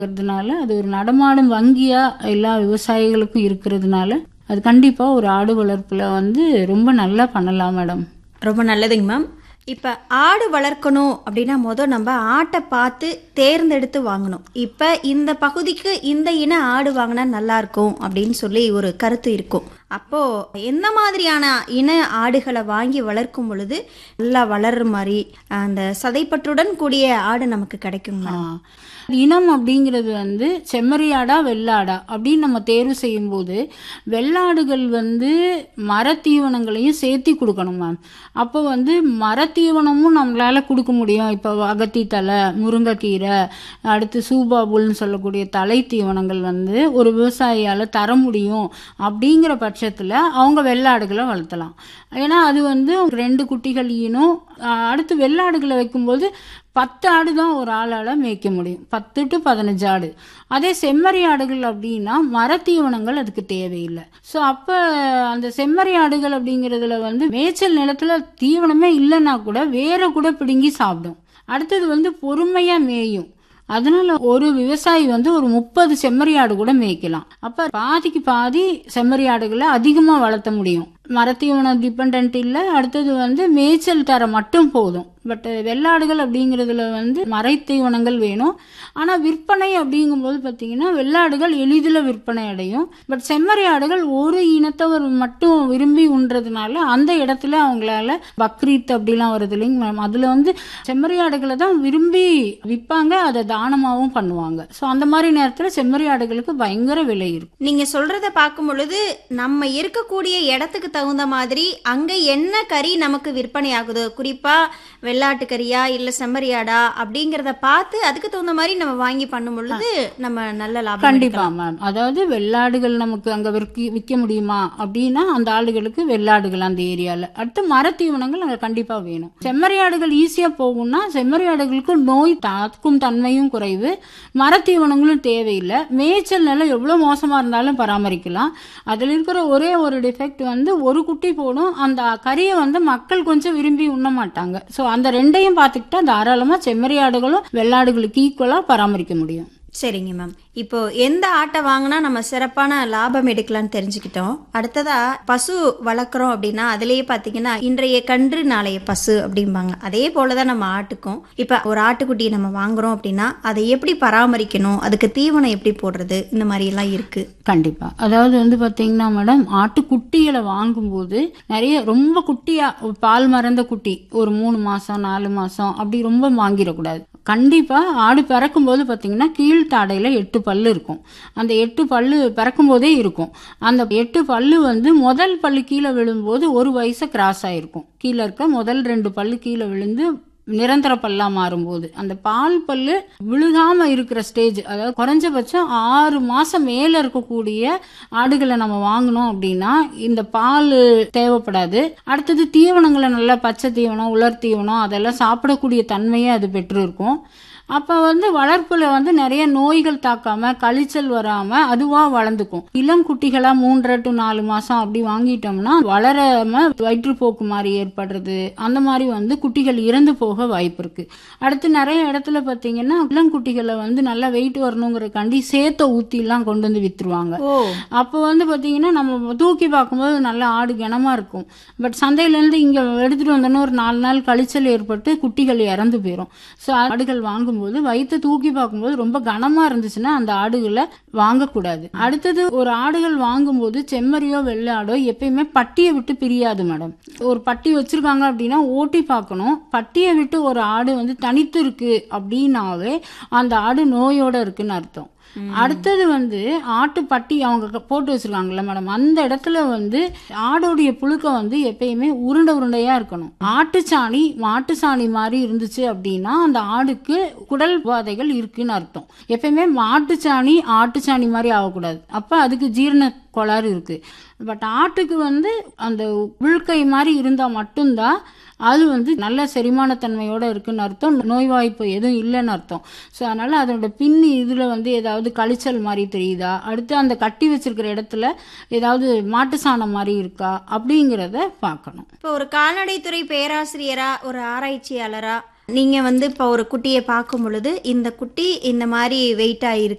இருக்கிறதுனால அது ஒரு நடமாடும் வங்கியா எல்லா விவசாயிகளுக்கும் இருக்கிறதுனால அது கண்டிப்பா ஒரு ஆடு வளர்ப்புல வந்து ரொம்ப நல்லா பண்ணலாம் மேடம் ரொம்ப நல்லதுங்க மேம் இப்போ ஆடு வளர்க்கணும் அப்படின்னா மொதல் நம்ம ஆட்டை பார்த்து தேர்ந்தெடுத்து வாங்கணும் இப்போ இந்த பகுதிக்கு இந்த இன ஆடு வாங்கினா நல்லா இருக்கும் அப்படின்னு சொல்லி ஒரு கருத்து இருக்கும் அப்போது எந்த மாதிரியான இன ஆடுகளை வாங்கி வளர்க்கும் பொழுது நல்லா வளர்ற மாதிரி அந்த சதைப்பற்றுடன் கூடிய ஆடு நமக்கு கிடைக்கும் ஆ. இனம் அப்படிங்கிறது வந்து செம்மறியாடா வெள்ளாடா அப்படின்னு நம்ம தேர்வு செய்யும்போது வெள்ளாடுகள் வந்து மரத்தீவனங்களையும் சேர்த்தி கொடுக்கணும் மேம் அப்போ வந்து மரத்தீவனமும் நம்மளால கொடுக்க முடியும் இப்போ அகத்தி தலை முருங்கைக்கீரை அடுத்து சூபாபுல்னு சொல்லக்கூடிய தலை தீவனங்கள் வந்து ஒரு விவசாயியால தர முடியும் அப்படிங்கிற பட்சத்தில் அவங்க வெள்ளாடுகளை வளர்த்தலாம் ஏன்னா அது வந்து ரெண்டு குட்டிகள் ஈனும் அஹ் அடுத்து வெள்ளாடுகளை வைக்கும்போது பத்து ஆடு தான் ஒரு ஆளால் மேய்க்க முடியும் பத்து டு பதினஞ்சு ஆடு அதே செம்மறி ஆடுகள் அப்படின்னா மரத்தீவனங்கள் அதுக்கு தேவையில்லை ஸோ அப்போ அந்த செம்மறி ஆடுகள் அப்படிங்கிறதுல வந்து மேய்ச்சல் நிலத்துல தீவனமே இல்லைன்னா கூட வேற கூட பிடுங்கி சாப்பிடும் அடுத்தது வந்து பொறுமையாக மேயும் அதனால ஒரு விவசாயி வந்து ஒரு முப்பது செம்மறி ஆடு கூட மேய்க்கலாம் அப்ப பாதிக்கு பாதி செம்மறி ஆடுகளை அதிகமா வளர்த்த முடியும் மரத்தீவனம் டிபெண்ட் இல்லை அடுத்தது வந்து மேய்ச்சல் தர மட்டும் போதும் பட் வெள்ளாடுகள் அப்படிங்கிறதுல வந்து மரைத்தீவனங்கள் வேணும் ஆனா விற்பனை அப்படிங்கும்போது பார்த்தீங்கன்னா வெள்ளாடுகள் எளிதில் விற்பனை அடையும் பட் செம்மறி ஆடுகள் ஒரு இனத்தவர் மட்டும் விரும்பி உண்றதுனால அந்த இடத்துல அவங்களால பக்ரீத் அப்படிலாம் வருது இல்லைங்க மேம் அதுல வந்து செம்மறி ஆடுகளை தான் விரும்பி விற்பாங்க அதை தானமாகவும் பண்ணுவாங்க ஸோ அந்த மாதிரி நேரத்தில் செம்மறி ஆடுகளுக்கு பயங்கர விலை இருக்கும் நீங்க சொல்றத பார்க்கும் பொழுது நம்ம இருக்கக்கூடிய இடத்துக்கு தகுந்த மாதிரி அங்க என்ன கறி நமக்கு விற்பனை ஆகுதோ குறிப்பா வெள்ளாட்டு கறியா இல்ல செம்மறியாடா அப்படிங்கறத பார்த்து அதுக்கு தகுந்த மாதிரி நம்ம வாங்கி பண்ணும் பொழுது நம்ம நல்ல லாபம் கண்டிப்பா மேம் அதாவது வெள்ளாடுகள் நமக்கு அங்க விற்க விற்க முடியுமா அப்படின்னா அந்த ஆடுகளுக்கு வெள்ளாடுகள் அந்த ஏரியால அடுத்து மரத்தீவனங்கள் அங்க கண்டிப்பா வேணும் செம்மறி ஆடுகள் ஈஸியா போகும்னா செம்மறி ஆடுகளுக்கு நோய் தாக்கும் தன்மையும் குறைவு மரத்தீவனங்களும் தேவையில்லை மேய்ச்சல் நிலம் எவ்வளவு மோசமா இருந்தாலும் பராமரிக்கலாம் அதுல இருக்கிற ஒரே ஒரு டிஃபெக்ட் வந்து ஒரு குட்டி போடும் அந்த கறியை வந்து மக்கள் கொஞ்சம் விரும்பி உண்ண மாட்டாங்க ஸோ அந்த ரெண்டையும் பார்த்துக்கிட்டா தாராளமா செம்மறி ஆடுகளும் வெள்ளாடுகளுக்கு ஈக்குவலா பராமரிக்க முடியும் சரிங்க மேம் இப்போ எந்த ஆட்டை வாங்கினா நம்ம சிறப்பான லாபம் எடுக்கலாம்னு தெரிஞ்சுக்கிட்டோம் அடுத்ததா பசு வளர்க்குறோம் அப்படின்னா அதுலயே பாத்தீங்கன்னா இன்றைய கன்று நாளைய பசு அப்படிம்பாங்க அதே போலதான் நம்ம ஆட்டுக்கும் இப்ப ஒரு ஆட்டுக்குட்டியை நம்ம வாங்குறோம் அப்படின்னா அதை எப்படி பராமரிக்கணும் அதுக்கு தீவனம் எப்படி போடுறது இந்த மாதிரி எல்லாம் இருக்கு கண்டிப்பா அதாவது வந்து பாத்தீங்கன்னா மேடம் ஆட்டுக்குட்டிகளை வாங்கும்போது நிறைய ரொம்ப குட்டியா ஒரு பால் மறந்த குட்டி ஒரு மூணு மாசம் நாலு மாசம் அப்படி ரொம்ப வாங்கிடக்கூடாது கண்டிப்பா ஆடு பிறக்கும் போது பாத்தீங்கன்னா கீழ்த்தாடையில எட்டு பல்லு இருக்கும் அந்த எட்டு பல்லு பிறக்கும் போதே இருக்கும் அந்த எட்டு பல்லு வந்து முதல் பல்லு கீழே விழும்போது ஒரு வயசு கிராஸ் ஆயிருக்கும் கீழே இருக்க முதல் ரெண்டு பல்லு கீழே விழுந்து நிரந்தர பல்லா மாறும்போது அந்த பால் பல்லு விழுகாம இருக்கிற ஸ்டேஜ் அதாவது குறைஞ்சபட்சம் ஆறு மாசம் மேல இருக்கக்கூடிய ஆடுகளை நம்ம வாங்கினோம் அப்படின்னா இந்த பால் தேவைப்படாது அடுத்தது தீவனங்களை நல்லா பச்சை தீவனம் உலர் தீவனம் அதெல்லாம் சாப்பிடக்கூடிய தன்மையை அது பெற்று இருக்கும் அப்ப வந்து வளர்ப்புல வந்து நிறைய நோய்கள் தாக்காம கழிச்சல் வராம அதுவா வளர்ந்துக்கும் இளம் குட்டிகளா மூன்றரை டு நாலு மாசம் அப்படி வாங்கிட்டோம்னா வளராம வயிற்றுப்போக்கு மாதிரி ஏற்படுறது அந்த மாதிரி வந்து குட்டிகள் இறந்து போக வாய்ப்பு இருக்கு அடுத்து நிறைய இடத்துல பாத்தீங்கன்னா இளம் குட்டிகளை வந்து நல்லா வெயிட் வரணுங்கிறக்காண்டி சேத்த ஊத்தி எல்லாம் கொண்டு வந்து வித்துருவாங்க ஓ அப்போ வந்து பாத்தீங்கன்னா நம்ம தூக்கி பார்க்கும்போது நல்ல ஆடு கனமா இருக்கும் பட் சந்தையில இருந்து இங்க எடுத்துட்டு வந்தோன்னா ஒரு நாலு நாள் கழிச்சல் ஏற்பட்டு குட்டிகள் இறந்து போயிடும் ஸோ ஆடுகள் வாங்கும்போது வயிற்று தூக்கி பார்க்கும்போது ரொம்ப கனமா இருந்துச்சுன்னா அந்த ஆடுகளை வாங்கக்கூடாது அடுத்தது ஒரு ஆடுகள் வாங்கும்போது செம்மறியோ வெள்ளாடோ எப்பயுமே பட்டியை விட்டு பிரியாது மேடம் ஒரு பட்டி வச்சிருக்காங்க அப்படின்னா ஓட்டி பார்க்கணும் பட்டியை விட்டு ஒரு ஆடு வந்து தனித்து இருக்கு அப்படின்னாவே அந்த ஆடு நோயோட இருக்குன்னு அர்த்தம் அடுத்தது வந்து ஆட்டு பட்டி அவங்க க- போட்டு வச்சிருக்காங்கல்ல மேடம் அந்த இடத்துல வந்து ஆடோடைய புழுக்க வந்து எப்பயுமே உருண்டை உருண்டையா இருக்கணும் ஆட்டுச்சாணி மாட்டு சாணி மாதிரி இருந்துச்சு அப்படின்னா அந்த ஆடுக்கு குடல் உபாதைகள் இருக்குன்னு அர்த்தம் எப்பயுமே மாட்டுச்சாணி ஆட்டுச்சாணி மாதிரி ஆகக்கூடாது அப்ப அதுக்கு ஜீரண கோளாறு இருக்கு பட் ஆட்டுக்கு வந்து அந்த உள்கை மாதிரி இருந்தா மட்டும்தான் அது வந்து நல்ல செரிமானத்தன்மையோட இருக்குன்னு அர்த்தம் நோய் வாய்ப்பு எதுவும் இல்லைன்னு அர்த்தம் ஸோ அதனால அதோட பின் இதுல வந்து ஏதாவது கழிச்சல் மாதிரி தெரியுதா அடுத்து அந்த கட்டி வச்சிருக்கிற இடத்துல ஏதாவது மாட்டு சாணம் மாதிரி இருக்கா அப்படிங்கிறத பார்க்கணும் இப்போ ஒரு கால்நடைத்துறை பேராசிரியரா ஒரு ஆராய்ச்சியாளரா நீங்கள் வந்து இப்போ ஒரு குட்டியை பார்க்கும் பொழுது இந்த குட்டி இந்த மாதிரி வெயிட்டாக இருக்கு